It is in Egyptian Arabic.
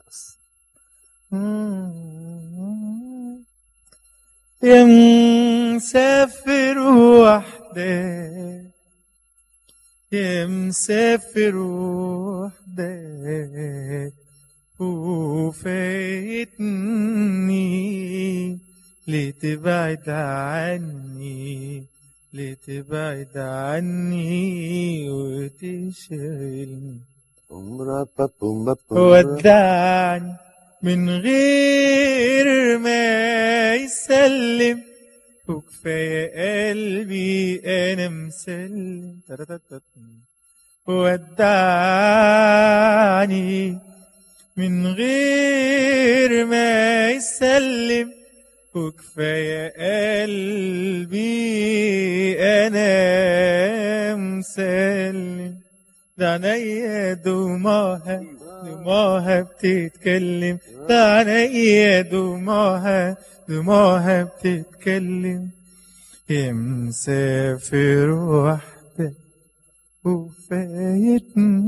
خلاص يا مسافر وحدك يا مسافر وحدك وفايتني لتبعد عني لتبعد عني وتشغلني ودعني من غير ما يسلم وكفاية قلبي أنا مسلم ودعني من غير ما يسلم وكفاية قلبي أنا مسلم ده عينيا دموعها دموعها بتتكلم ده عينيا دموعها دموعها بتتكلم يا مسافر وحدك وفايتني